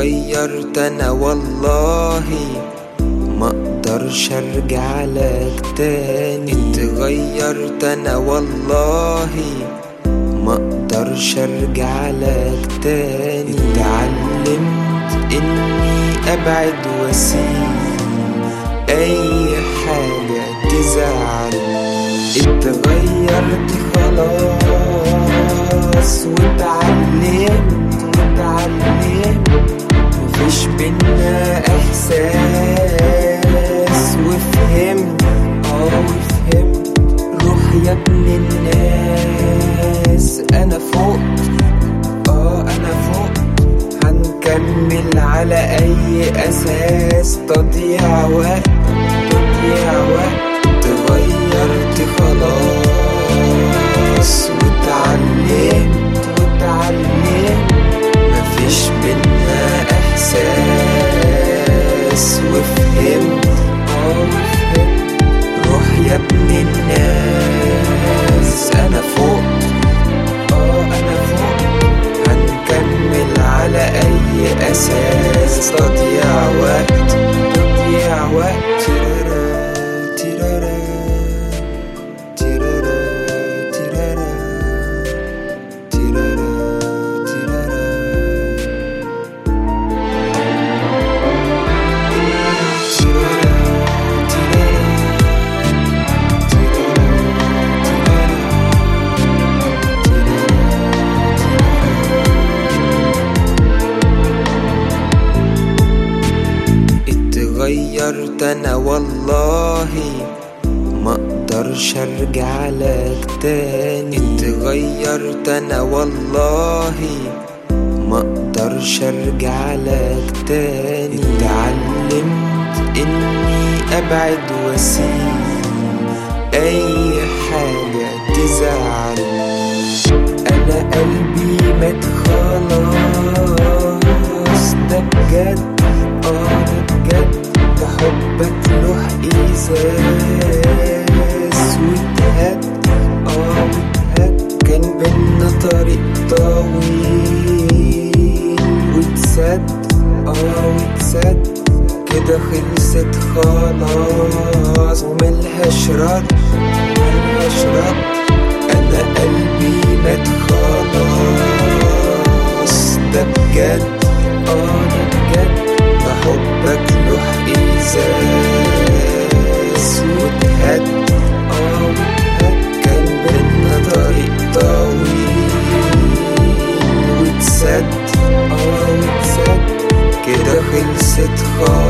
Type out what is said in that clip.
اتغيرت انا والله ما اقدرش ارجع لك تاني اتغيرت انا والله ما اقدرش ارجع لك تاني اتعلمت اني ابعد واسيب اي حاجة تزعل اتغيرت خلاص واتعلمت واتعلمت مفيش بينا احساس وفهمت اه وفهمت روح يا ابن الناس انا فوقت اه انا فوقت هنكمل على اي اساس تضييع وقت تضييع وقت اتغيرت خلاص واتعلمت واتعلمت مفيش بينا احساس وفهمت اه وفهمت روح يا ابن الناس انا فوق اه انا فوق هنكمل على اي اساس تضييع وقت تضييع وقت تيرارا تيرارا تيرارا تيرارا تيرارا اتغيرت انا والله ما اقدرش ارجع لك تاني اتغيرت انا والله ما اقدرش ارجع لك تاني اتعلمت اني ابعد واسيب اي حاجة تزعل انا قلبي مات خلاص ده بجد اه ده بجد ده حبك له ازاز واتهد اه واتهد كان بينا طريق طويل واتسد اه واتسد كده خلصت خلاص وملهاش رد ملهاش رد انا قلبي مات خلاص ده بجد اه ده بجد ده حبك له ازاز واتهد اه واتهد كان بينا طريق طويل واتسد اه واتسد كده خلصت خالص